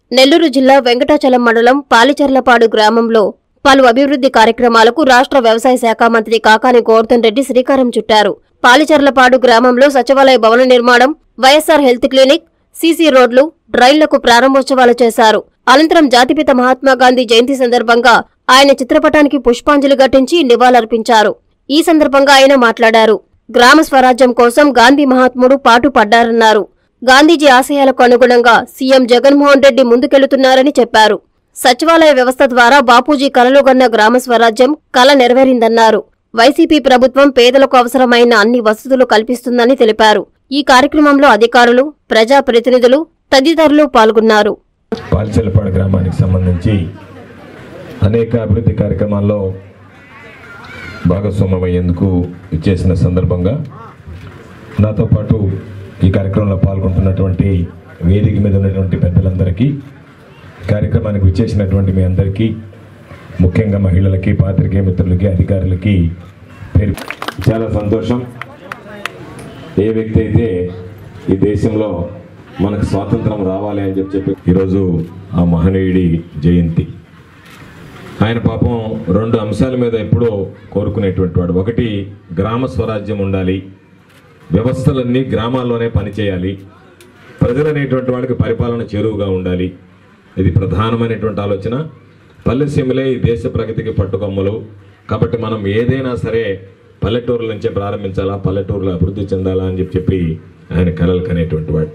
నెల్లూరు జిల్లా వెంకటాచలం మండలం పాలిచర్లపాడు గ్రామంలో పలు అభివృద్ధి కార్యక్రమాలకు రాష్ట్ర వ్యవసాయ శాఖ మంత్రి కాకాని గోవర్ధన్ రెడ్డి శ్రీకారం చుట్టారు పాలిచర్లపాడు గ్రామంలో సచివాలయ భవన నిర్మాణం వైఎస్సార్ హెల్త్ క్లినిక్ సీసీ రోడ్లు డ్రైన్లకు ప్రారంభోత్సవాలు చేశారు అనంతరం జాతిపిత మహాత్మా గాంధీ జయంతి సందర్భంగా ఆయన చిత్రపటానికి పుష్పాంజలి ఘటించి నివాళులర్పించారు ఈ సందర్భంగా ఆయన మాట్లాడారు గ్రామ స్వరాజ్యం కోసం గాంధీ మహాత్ముడు పాటు పడ్డారన్నారు గాంధీజీ ఆశయాలకు అనుగుణంగా సీఎం జగన్మోహన్ రెడ్డి ముందుకెళ్తున్నారని చెప్పారు సచివాలయ వ్యవస్థ ద్వారా బాపూజీ కలలుగన్న గ్రామ స్వరాజ్యం కల నెరవేరిందన్నారు వైసీపీ ప్రభుత్వం పేదలకు అవసరమైన అన్ని వసతులు కల్పిస్తుందని తెలిపారు ఈ కార్యక్రమంలో అధికారులు ప్రజా ప్రతినిధులు తదితరులు పాల్గొన్నారు పాల్చెలపాడు గ్రామానికి సంబంధించి అనేక అభివృద్ధి కార్యక్రమాల్లో భాగస్వామ్యమయ్యేందుకు ఇచ్చేసిన సందర్భంగా నాతో పాటు ఈ కార్యక్రమంలో పాల్గొంటున్నటువంటి వేదిక మీద ఉన్నటువంటి పెద్దలందరికీ కార్యక్రమానికి విచ్చేసినటువంటి మీ అందరికీ ముఖ్యంగా మహిళలకి పాత్రికేయ మిత్రులకి అధికారులకి పేరు చాలా సంతోషం ఏ వ్యక్తి అయితే ఈ దేశంలో మనకు స్వాతంత్రం రావాలి అని చెప్పి చెప్పి ఈరోజు ఆ మహనీయుడి జయంతి ఆయన పాపం రెండు అంశాల మీద ఎప్పుడో కోరుకునేటువంటి వాడు ఒకటి గ్రామ స్వరాజ్యం ఉండాలి వ్యవస్థలన్నీ గ్రామాల్లోనే పనిచేయాలి ప్రజలు అనేటువంటి వాళ్ళకి పరిపాలన చేరువుగా ఉండాలి ఇది ప్రధానమైనటువంటి ఆలోచన పల్లెసీమలే ఈ దేశ ప్రగతికి పట్టుకొమ్మలు కాబట్టి మనం ఏదైనా సరే పల్లెటూరుల నుంచే ప్రారంభించాలా పల్లెటూరులో అభివృద్ధి చెందాలా అని చెప్పి చెప్పి ఆయన కలలు కనేటువంటి వాడు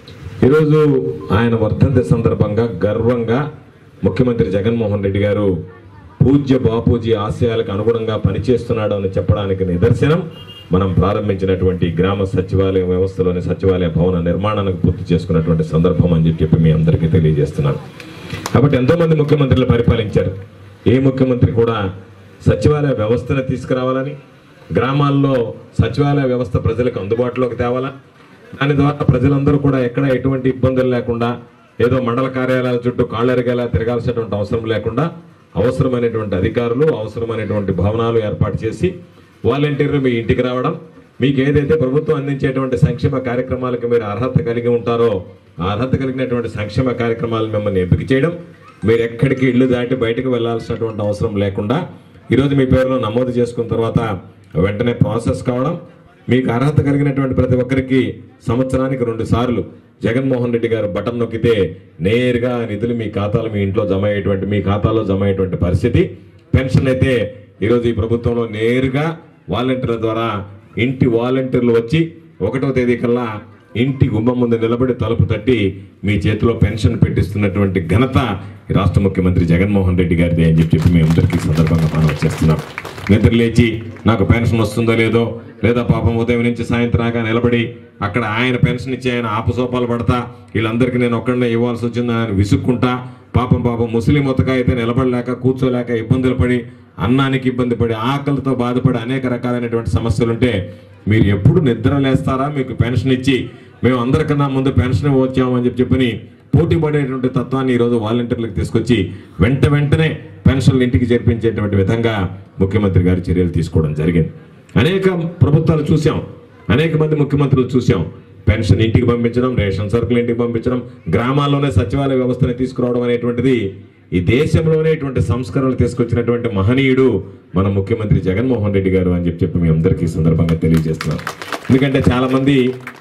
ఈరోజు ఆయన వర్ధంతి సందర్భంగా గర్వంగా ముఖ్యమంత్రి జగన్మోహన్ రెడ్డి గారు పూజ్య బాపూజీ ఆశయాలకు అనుగుణంగా పనిచేస్తున్నాడు అని చెప్పడానికి నిదర్శనం మనం ప్రారంభించినటువంటి గ్రామ సచివాలయ వ్యవస్థలోని సచివాలయ భవన నిర్మాణానికి పూర్తి చేసుకున్నటువంటి సందర్భం అని చెప్పి చెప్పి మీ అందరికీ తెలియజేస్తున్నాను కాబట్టి ఎంతో మంది ముఖ్యమంత్రులు పరిపాలించారు ఏ ముఖ్యమంత్రి కూడా సచివాలయ వ్యవస్థను తీసుకురావాలని గ్రామాల్లో సచివాలయ వ్యవస్థ ప్రజలకు అందుబాటులోకి తేవాలా దాని ద్వారా ప్రజలందరూ కూడా ఎక్కడ ఎటువంటి ఇబ్బందులు లేకుండా ఏదో మండల కార్యాలయాల చుట్టూ కాళ్ళెరగేలా తిరగాల్సినటువంటి అవసరం లేకుండా అవసరమైనటువంటి అధికారులు అవసరమైనటువంటి భవనాలు ఏర్పాటు చేసి వాలంటీర్లు మీ ఇంటికి రావడం మీకు ఏదైతే ప్రభుత్వం అందించేటువంటి సంక్షేమ కార్యక్రమాలకు మీరు అర్హత కలిగి ఉంటారో ఆ అర్హత కలిగినటువంటి సంక్షేమ కార్యక్రమాలు మిమ్మల్ని ఎంపిక చేయడం మీరు ఎక్కడికి ఇల్లు దాటి బయటకు వెళ్లాల్సినటువంటి అవసరం లేకుండా ఈరోజు మీ పేరులో నమోదు చేసుకున్న తర్వాత వెంటనే ప్రాసెస్ కావడం మీకు అర్హత కలిగినటువంటి ప్రతి ఒక్కరికి సంవత్సరానికి రెండు సార్లు జగన్మోహన్ రెడ్డి గారు బటన్ నొక్కితే నేరుగా ఆ నిధులు మీ ఖాతాలో మీ ఇంట్లో జమ అయ్యేటువంటి మీ ఖాతాలో జమ అయ్యేటువంటి పరిస్థితి పెన్షన్ అయితే ఈరోజు ఈ ప్రభుత్వంలో నేరుగా వాలంటీర్ల ద్వారా ఇంటి వాలంటీర్లు వచ్చి ఒకటో తేదీ కల్లా ఇంటి గుమ్మం ముందు నిలబడి తలుపు తట్టి మీ చేతిలో పెన్షన్ పెట్టిస్తున్నటువంటి ఘనత ఈ రాష్ట్ర ముఖ్యమంత్రి జగన్మోహన్ రెడ్డి గారిది అని చెప్పి చెప్పి మీ అందరికీ ఈ సందర్భంగా మనం చేస్తున్నాం నిద్ర లేచి నాకు పెన్షన్ వస్తుందో లేదో లేదా పాపం ఉదయం నుంచి సాయంత్రాగా నిలబడి అక్కడ ఆయన పెన్షన్ ఇచ్చి ఆయన ఆపసోపాలు పడతా వీళ్ళందరికీ నేను ఒక్కడనే ఇవ్వాల్సి వచ్చిందని ఆయన విసుక్కుంటా పాపం పాపం ముస్లిం మొత్తగా అయితే నిలబడలేక కూర్చోలేక ఇబ్బందులు పడి అన్నానికి ఇబ్బంది పడి ఆకలితో బాధపడి అనేక రకాలైనటువంటి సమస్యలుంటే మీరు ఎప్పుడు నిద్ర లేస్తారా మీకు పెన్షన్ ఇచ్చి మేము అందరికన్నా ముందు పెన్షన్ వచ్చామని చెప్పి చెప్పని పోటీ పడేటువంటి తత్వాన్ని ఈరోజు వాలంటీర్లకు తీసుకొచ్చి వెంట వెంటనే పెన్షన్లు ఇంటికి చేర్పించేటువంటి విధంగా ముఖ్యమంత్రి గారు చర్యలు తీసుకోవడం జరిగింది అనేక ప్రభుత్వాలు చూసాం అనేక మంది ముఖ్యమంత్రులు చూసాం పెన్షన్ ఇంటికి పంపించడం రేషన్ సరుకులు ఇంటికి పంపించడం గ్రామాల్లోనే సచివాలయ వ్యవస్థని తీసుకురావడం అనేటువంటిది ఈ దేశంలోనే ఇటువంటి సంస్కరణలు తీసుకొచ్చినటువంటి మహనీయుడు మన ముఖ్యమంత్రి జగన్మోహన్ రెడ్డి గారు అని చెప్పి చెప్పి మీ అందరికీ ఈ సందర్భంగా తెలియజేస్తున్నాం ఎందుకంటే చాలా మంది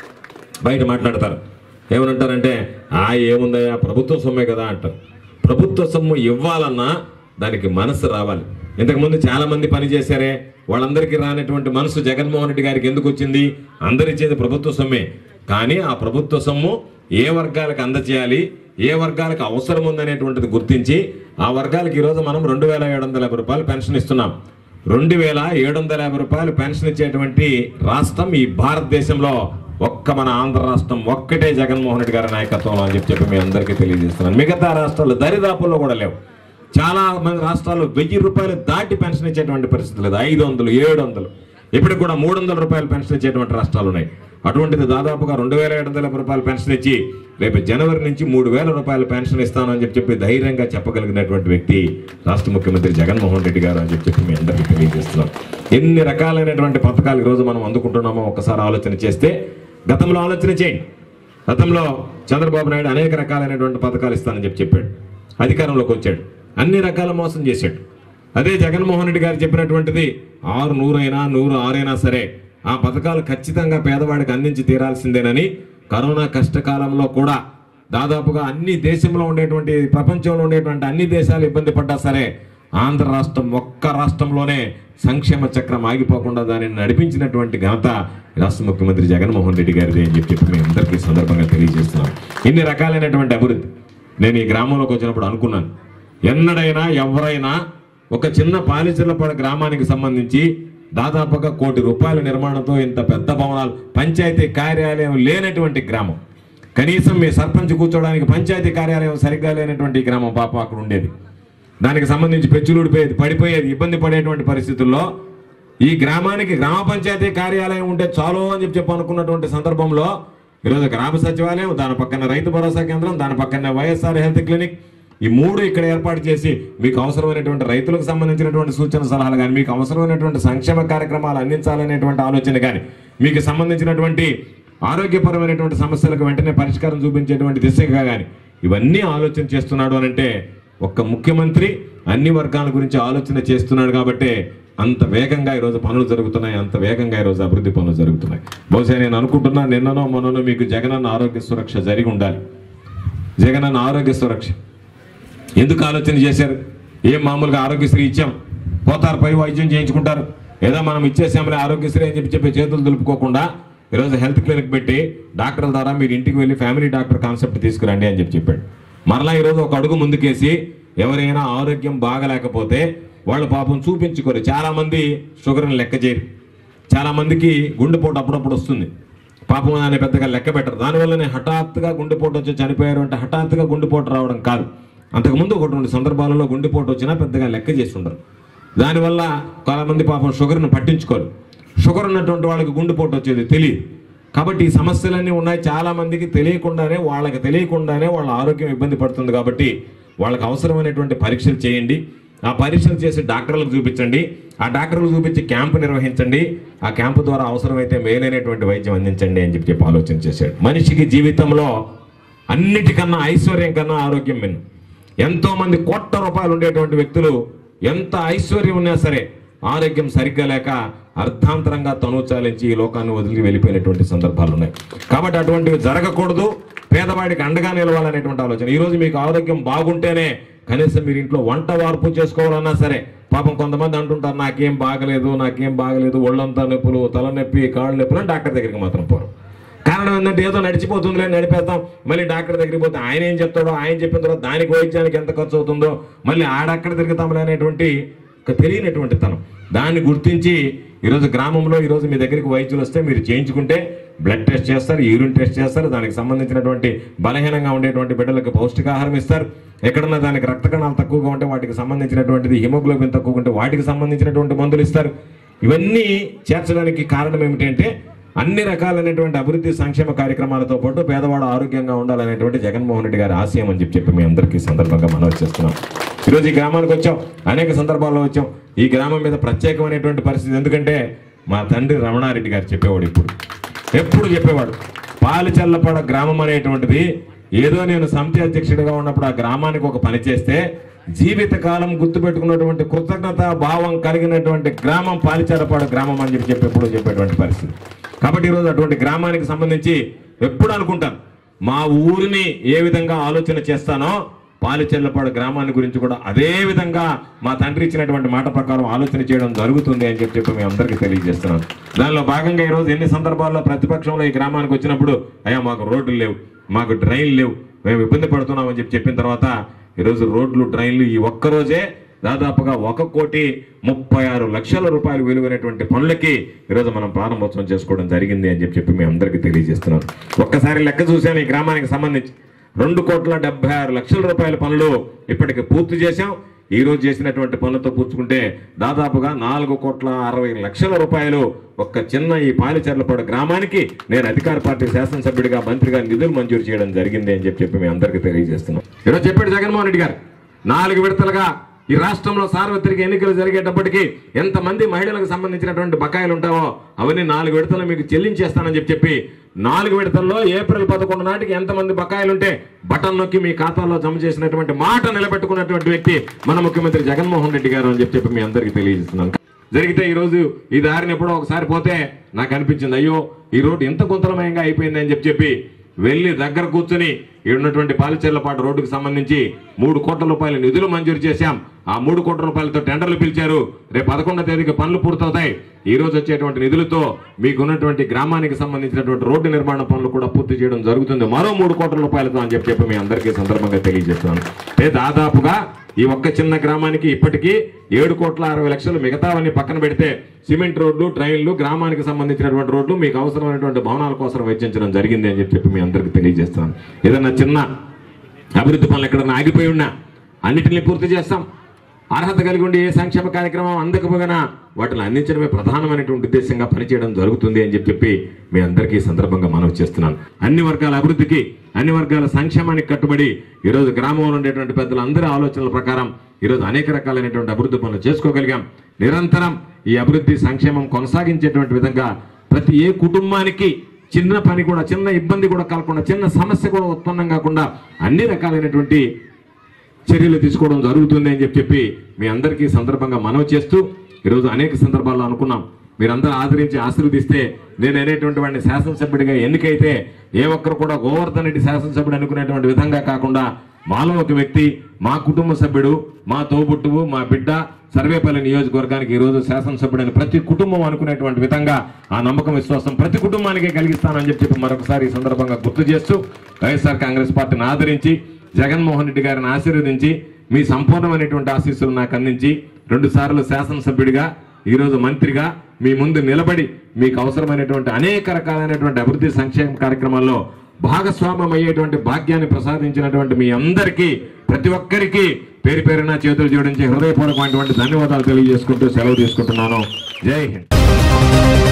బయట మాట్లాడతారు ఏమనంటారంటే ఆ ఏముందయ్యా ప్రభుత్వ సొమ్మే కదా అంటారు ప్రభుత్వ సొమ్ము ఇవ్వాలన్నా దానికి మనసు రావాలి ఇంతకుముందు చాలా మంది పని చేశారే వాళ్ళందరికీ రానటువంటి మనసు జగన్మోహన్ రెడ్డి గారికి ఎందుకు వచ్చింది అందరిచ్చేది ప్రభుత్వ సొమ్మే కానీ ఆ ప్రభుత్వ సొమ్ము ఏ వర్గాలకు అందచేయాలి ఏ వర్గాలకు అవసరం ఉందనేటువంటిది గుర్తించి ఆ వర్గాలకు ఈరోజు మనం రెండు వేల ఏడు వందల యాభై రూపాయలు పెన్షన్ ఇస్తున్నాం రెండు వేల ఏడు వందల యాభై రూపాయలు పెన్షన్ ఇచ్చేటువంటి రాష్ట్రం ఈ భారతదేశంలో ఒక్క మన ఆంధ్ర రాష్ట్రం ఒక్కటే జగన్మోహన్ రెడ్డి గారి నాయకత్వంలో అని చెప్పి చెప్పి మీ అందరికీ తెలియజేస్తున్నాను మిగతా రాష్ట్రాలు దరిదాపుల్లో కూడా లేవు చాలా మంది రాష్ట్రాలు వెయ్యి రూపాయలు దాటి పెన్షన్ ఇచ్చేటువంటి పరిస్థితి లేదు ఐదు వందలు ఏడు వందలు ఇప్పటికి కూడా మూడు వందల రూపాయలు పెన్షన్ ఇచ్చేటువంటి రాష్ట్రాలు ఉన్నాయి అటువంటిది దాదాపుగా రెండు వేల ఏడు వందల రూపాయలు పెన్షన్ ఇచ్చి రేపు జనవరి నుంచి మూడు వేల రూపాయలు పెన్షన్ ఇస్తానని చెప్పి చెప్పి ధైర్యంగా చెప్పగలిగినటువంటి వ్యక్తి రాష్ట్ర ముఖ్యమంత్రి జగన్మోహన్ రెడ్డి గారు అని చెప్పి చెప్పి మీ అందరికీ తెలియజేస్తున్నాం ఎన్ని రకాలైనటువంటి పథకాలు ఈరోజు మనం అందుకుంటున్నామో ఒకసారి ఆలోచన చేస్తే గతంలో ఆలోచన చేయండి గతంలో చంద్రబాబు నాయుడు అనేక రకాలైనటువంటి పథకాలు ఇస్తానని చెప్పి చెప్పాడు అధికారంలోకి వచ్చాడు అన్ని రకాల మోసం చేశాడు అదే జగన్మోహన్ రెడ్డి గారు చెప్పినటువంటిది ఆరు నూరైనా నూరు ఆరైనా సరే ఆ పథకాలు ఖచ్చితంగా పేదవాడికి అందించి తీరాల్సిందేనని కరోనా కష్టకాలంలో కూడా దాదాపుగా అన్ని దేశంలో ఉండేటువంటి ప్రపంచంలో ఉండేటువంటి అన్ని దేశాలు ఇబ్బంది పడ్డా సరే ఆంధ్ర రాష్ట్రం ఒక్క రాష్ట్రంలోనే సంక్షేమ చక్రం ఆగిపోకుండా దానిని నడిపించినటువంటి ఘనత రాష్ట్ర ముఖ్యమంత్రి జగన్మోహన్ రెడ్డి గారిది అని చెప్పి చెప్పి మేము అందరికీ ఈ సందర్భంగా తెలియజేస్తున్నాం ఇన్ని రకాలైనటువంటి అభివృద్ధి నేను ఈ గ్రామంలోకి వచ్చినప్పుడు అనుకున్నాను ఎన్నడైనా ఎవరైనా ఒక చిన్న పాలిచర్లపాడు గ్రామానికి సంబంధించి దాదాపుగా కోటి రూపాయల నిర్మాణంతో ఇంత పెద్ద భవనాలు పంచాయతీ కార్యాలయం లేనటువంటి గ్రామం కనీసం మీ సర్పంచ్ కూర్చోవడానికి పంచాయతీ కార్యాలయం సరిగ్గా లేనటువంటి ఈ గ్రామం పాపం అక్కడ ఉండేది దానికి సంబంధించి పెచ్చులుడిపోయేది పడిపోయేది ఇబ్బంది పడేటువంటి పరిస్థితుల్లో ఈ గ్రామానికి గ్రామ పంచాయతీ కార్యాలయం ఉంటే చాలు అని చెప్పి చెప్పి అనుకున్నటువంటి సందర్భంలో ఈరోజు గ్రామ సచివాలయం దాని పక్కన రైతు భరోసా కేంద్రం దాని పక్కన వైఎస్ఆర్ హెల్త్ క్లినిక్ ఈ మూడు ఇక్కడ ఏర్పాటు చేసి మీకు అవసరమైనటువంటి రైతులకు సంబంధించినటువంటి సూచన సలహాలు కానీ మీకు అవసరమైనటువంటి సంక్షేమ కార్యక్రమాలు అందించాలనేటువంటి ఆలోచన కానీ మీకు సంబంధించినటువంటి ఆరోగ్యపరమైనటువంటి సమస్యలకు వెంటనే పరిష్కారం చూపించేటువంటి దిశగా కానీ ఇవన్నీ ఆలోచన చేస్తున్నాడు అని అంటే ఒక్క ముఖ్యమంత్రి అన్ని వర్గాల గురించి ఆలోచన చేస్తున్నాడు కాబట్టి అంత వేగంగా ఈరోజు పనులు జరుగుతున్నాయి అంత వేగంగా ఈరోజు అభివృద్ధి పనులు జరుగుతున్నాయి బహుశా నేను అనుకుంటున్నా నిన్ననో మొన్ననో మీకు జగనన్న ఆరోగ్య సురక్ష జరిగి ఉండాలి జగనన్న ఆరోగ్య సురక్ష ఎందుకు ఆలోచన చేశారు ఏం మామూలుగా ఆరోగ్యశ్రీ ఇచ్చాం పోతారు పై వైద్యం చేయించుకుంటారు ఏదో మనం ఇచ్చేసామని ఆరోగ్యశ్రీ అని చెప్పి చెప్పి చేతులు దులుపుకోకుండా ఈరోజు హెల్త్ క్లినిక్ పెట్టి డాక్టర్ల ద్వారా మీరు ఇంటికి వెళ్ళి ఫ్యామిలీ డాక్టర్ కాన్సెప్ట్ తీసుకురండి అని చెప్పి చెప్పాడు మరలా ఈరోజు ఒక అడుగు ముందుకేసి ఎవరైనా ఆరోగ్యం బాగలేకపోతే వాళ్ళు పాపం చూపించుకోరు చాలా మంది షుగర్ని లెక్క చేయరు చాలా మందికి గుండెపోటు అప్పుడప్పుడు వస్తుంది పాపం దాన్ని పెద్దగా లెక్క పెట్టరు దానివల్లనే హఠాత్తుగా గుండెపోటు వచ్చి చనిపోయారు అంటే హఠాత్తుగా గుండెపోటు రావడం కాదు అంతకుముందు ఒకటి రెండు సందర్భాలలో గుండెపోటు వచ్చినా పెద్దగా లెక్క చేసి ఉండరు దానివల్ల కొంతమంది పాపం షుగర్ను పట్టించుకోరు షుగర్ ఉన్నటువంటి వాళ్ళకి గుండెపోటు వచ్చేది తెలియదు కాబట్టి ఈ సమస్యలన్నీ ఉన్నాయి చాలా మందికి తెలియకుండానే వాళ్ళకి తెలియకుండానే వాళ్ళ ఆరోగ్యం ఇబ్బంది పడుతుంది కాబట్టి వాళ్ళకి అవసరమైనటువంటి పరీక్షలు చేయండి ఆ పరీక్షలు చేసి డాక్టర్లకు చూపించండి ఆ డాక్టర్లకు చూపించి క్యాంపు నిర్వహించండి ఆ క్యాంపు ద్వారా అవసరమైతే మేలైనటువంటి వైద్యం అందించండి అని చెప్పి చెప్పి ఆలోచన చేశాడు మనిషికి జీవితంలో అన్నిటికన్నా ఐశ్వర్యం కన్నా ఆరోగ్యం మిన్ను ఎంతో మంది కోట్ల రూపాయలు ఉండేటువంటి వ్యక్తులు ఎంత ఐశ్వర్యం ఉన్నా సరే ఆరోగ్యం సరిగ్గా లేక అర్ధాంతరంగా తను చాలించి ఈ లోకాన్ని వదిలి వెళ్ళిపోయినటువంటి సందర్భాలు ఉన్నాయి కాబట్టి అటువంటివి జరగకూడదు పేదవాడికి అండగా నిలవాలనేటువంటి ఆలోచన ఈ రోజు మీకు ఆరోగ్యం బాగుంటేనే కనీసం మీరు ఇంట్లో వంట వార్పు చేసుకోవాలన్నా సరే పాపం కొంతమంది అంటుంటారు నాకేం బాగలేదు నాకేం బాగలేదు ఒళ్ళంతా నొప్పులు తలనొప్పి కాళ్ళు నొప్పులు అని డాక్టర్ దగ్గరికి మాత్రం పోరు కారణం ఏంటంటే ఏదో నడిచిపోతుందిలే నడిపేద్దాం మళ్ళీ డాక్టర్ దగ్గరికి పోతే ఆయన ఏం చెప్తాడో ఆయన చెప్పిన తర్వాత దానికి వైద్యానికి ఎంత ఖర్చు అవుతుందో మళ్ళీ ఆడక్కడ తిరుగుతాంలే అనేటువంటి ఒక తెలియనటువంటి తనం దాన్ని గుర్తించి ఈరోజు గ్రామంలో ఈరోజు మీ దగ్గరికి వైద్యులు వస్తే మీరు చేయించుకుంటే బ్లడ్ టెస్ట్ చేస్తారు యూరిన్ టెస్ట్ చేస్తారు దానికి సంబంధించినటువంటి బలహీనంగా ఉండేటువంటి బిడ్డలకు పౌష్టికాహారం ఇస్తారు ఎక్కడన్నా దానికి రక్త కణాలు తక్కువగా ఉంటే వాటికి సంబంధించినటువంటిది హిమోగ్లోబిన్ తక్కువగా ఉంటే వాటికి సంబంధించినటువంటి మందులు ఇస్తారు ఇవన్నీ చేర్చడానికి కారణం ఏమిటంటే అన్ని రకాలైనటువంటి అభివృద్ధి సంక్షేమ కార్యక్రమాలతో పాటు పేదవాడు ఆరోగ్యంగా ఉండాలనేటువంటి జగన్మోహన్ రెడ్డి గారి ఆశయం అని చెప్పి చెప్పి మీ అందరికీ ఈ సందర్భంగా మనవి చేస్తున్నాం ఈరోజు ఈ గ్రామానికి వచ్చాం అనేక సందర్భాల్లో వచ్చాం ఈ గ్రామం మీద ప్రత్యేకమైనటువంటి పరిస్థితి ఎందుకంటే మా తండ్రి రమణారెడ్డి గారు చెప్పేవాడు ఇప్పుడు ఎప్పుడు చెప్పేవాడు పాలిచల్లపడ గ్రామం అనేటువంటిది ఏదో నేను సమితి అధ్యక్షుడిగా ఉన్నప్పుడు ఆ గ్రామానికి ఒక పని చేస్తే జీవితకాలం గుర్తుపెట్టుకున్నటువంటి కృతజ్ఞత భావం కలిగినటువంటి గ్రామం పాలిచారపాడు గ్రామం అని చెప్పి చెప్పి ఎప్పుడు చెప్పేటువంటి పరిస్థితి కాబట్టి ఈరోజు అటువంటి గ్రామానికి సంబంధించి ఎప్పుడు అనుకుంటాను మా ఊరిని ఏ విధంగా ఆలోచన చేస్తానో పాలిచెల్లపాడు గ్రామాన్ని గురించి కూడా అదే విధంగా మా తండ్రి ఇచ్చినటువంటి మాట ప్రకారం ఆలోచన చేయడం జరుగుతుంది అని చెప్పి చెప్పి మీ అందరికీ తెలియజేస్తున్నాను దానిలో భాగంగా ఈరోజు ఎన్ని సందర్భాల్లో ప్రతిపక్షంలో ఈ గ్రామానికి వచ్చినప్పుడు అయ్యా మాకు రోడ్లు లేవు మాకు డ్రైన్లు లేవు మేము ఇబ్బంది పడుతున్నాం అని చెప్పి చెప్పిన తర్వాత ఈరోజు రోడ్లు డ్రైన్లు ఈ ఒక్క రోజే దాదాపుగా ఒక కోటి ముప్పై ఆరు లక్షల రూపాయలు విలువైనటువంటి పనులకి ఈరోజు మనం ప్రారంభోత్సవం చేసుకోవడం జరిగింది అని చెప్పి చెప్పి మీ అందరికీ తెలియజేస్తున్నాను ఒక్కసారి లెక్క చూశాను ఈ గ్రామానికి సంబంధించి రెండు కోట్ల డెబ్బై ఆరు లక్షల రూపాయల పనులు ఇప్పటికి పూర్తి చేశాం ఈ రోజు చేసినటువంటి పనులతో పూర్చుకుంటే దాదాపుగా నాలుగు కోట్ల అరవై లక్షల రూపాయలు ఒక్క చిన్న ఈ పాలిచర్లపాడు గ్రామానికి నేను అధికార పార్టీ శాసనసభ్యుడిగా మంత్రిగా నిధులు మంజూరు చేయడం జరిగింది అని చెప్పి చెప్పి మీ అందరికీ తెలియజేస్తున్నాం ఈరోజు చెప్పాడు జగన్మోహన్ రెడ్డి గారు నాలుగు విడతలుగా ఈ రాష్ట్రంలో సార్వత్రిక ఎన్నికలు జరిగేటప్పటికి ఎంతమంది మహిళలకు సంబంధించినటువంటి బకాయిలు ఉంటావో అవన్నీ నాలుగు విడతలు మీకు చెల్లించేస్తానని చెప్పి చెప్పి నాలుగు విడతల్లో ఏప్రిల్ పదకొండు నాటికి ఎంతమంది బకాయిలు ఉంటే బటన్ నొక్కి మీ ఖాతాలో జమ చేసినటువంటి మాట నిలబెట్టుకున్నటువంటి వ్యక్తి మన ముఖ్యమంత్రి జగన్మోహన్ రెడ్డి గారు అని చెప్పి చెప్పి మీ అందరికీ తెలియజేస్తున్నాను జరిగితే ఈ రోజు ఈ దారిని ఎప్పుడో ఒకసారి పోతే నాకు అనిపించింది అయ్యో ఈ రోడ్డు ఇంత గుంతలమయంగా అయిపోయింది అని చెప్పి చెప్పి వెళ్ళి దగ్గర కూర్చుని ఇక్కడ ఉన్నటువంటి పాలిచెర్లపాటు రోడ్డుకు సంబంధించి మూడు కోట్ల రూపాయల నిధులు మంజూరు చేశాం ఆ మూడు కోట్ల రూపాయలతో టెండర్లు పిలిచారు రేపు పదకొండో తేదీకి పనులు పూర్తవుతాయి ఈ రోజు వచ్చేటువంటి నిధులతో మీకున్నటువంటి గ్రామానికి సంబంధించినటువంటి రోడ్డు నిర్మాణ పనులు కూడా పూర్తి చేయడం జరుగుతుంది మరో మూడు కోట్ల రూపాయలతో అని చెప్పి చెప్పి మీ అందరికీ సందర్భంగా తెలియజేస్తున్నాను ఏ దాదాపుగా ఈ ఒక్క చిన్న గ్రామానికి ఇప్పటికీ ఏడు కోట్ల అరవై లక్షలు మిగతావన్నీ పక్కన పెడితే సిమెంట్ రోడ్లు ట్రైన్లు గ్రామానికి సంబంధించినటువంటి రోడ్లు మీకు అవసరమైనటువంటి భవనాల కోసం వెచ్చించడం జరిగింది అని చెప్పి చెప్పి మీ అందరికీ తెలియజేస్తున్నాను ఏదన్నా చిన్న అభివృద్ధి పనులు ఎక్కడన్నా ఆగిపోయి ఉన్నా అన్నిటిని పూర్తి చేస్తాం అర్హత కలిగి ఉండి ఏ సంక్షేమ కార్యక్రమం అందకపోయినా వాటిని అందించడమే ప్రధానమైనటువంటి ఉద్దేశంగా పనిచేయడం జరుగుతుంది అని చెప్పి చెప్పి మీ అందరికీ ఈ సందర్భంగా మనవి చేస్తున్నాను అన్ని వర్గాల అభివృద్ధికి అన్ని వర్గాల సంక్షేమానికి కట్టుబడి ఈరోజు గ్రామంలో ఉండేటువంటి పెద్దలందరి ఆలోచనల ప్రకారం ఈరోజు అనేక రకాలైనటువంటి అభివృద్ధి పనులు చేసుకోగలిగాం నిరంతరం ఈ అభివృద్ధి సంక్షేమం కొనసాగించేటువంటి విధంగా ప్రతి ఏ కుటుంబానికి చిన్న పని కూడా చిన్న ఇబ్బంది కూడా కలగకుండా చిన్న సమస్య కూడా ఉత్పన్నం కాకుండా అన్ని రకాలైనటువంటి చర్యలు తీసుకోవడం జరుగుతుంది అని చెప్పి చెప్పి మీ అందరికీ ఈ సందర్భంగా మనవి చేస్తూ ఈరోజు అనేక సందర్భాల్లో అనుకున్నాం మీరందరూ ఆదరించి ఆశీర్వదిస్తే నేను అనేటువంటి వాడిని శాసనసభ్యుడిగా ఎన్నికైతే ఏ ఒక్కరు కూడా గోవర్ధన్ రెడ్డి శాసనసభ్యుడు అనుకునేటువంటి విధంగా కాకుండా మాలో ఒక వ్యక్తి మా కుటుంబ సభ్యుడు మా తోబుట్టువు మా బిడ్డ సర్వేపల్లి నియోజకవర్గానికి ఈ రోజు శాసనసభ్యుడని ప్రతి కుటుంబం అనుకునేటువంటి విధంగా ఆ నమ్మకం విశ్వాసం ప్రతి కుటుంబానికి కలిగిస్తానని చెప్పి చెప్పి మరొకసారి ఈ సందర్భంగా గుర్తు చేస్తూ వైఎస్ఆర్ కాంగ్రెస్ పార్టీని ఆదరించి జగన్మోహన్ రెడ్డి గారిని ఆశీర్వదించి మీ సంపూర్ణమైనటువంటి ఆశీస్సులు నాకు అందించి రెండు సార్లు శాసనసభ్యుడిగా ఈరోజు మంత్రిగా మీ ముందు నిలబడి మీకు అవసరమైనటువంటి అనేక రకాలైనటువంటి అభివృద్ధి సంక్షేమ కార్యక్రమాల్లో భాగస్వామ్యం అయ్యేటువంటి భాగ్యాన్ని ప్రసాదించినటువంటి మీ అందరికీ ప్రతి ఒక్కరికి పేరు పేరున చేతులు జోడించి హృదయపూర్వకమైనటువంటి ధన్యవాదాలు తెలియజేసుకుంటూ సెలవు తీసుకుంటున్నాను జై హింద్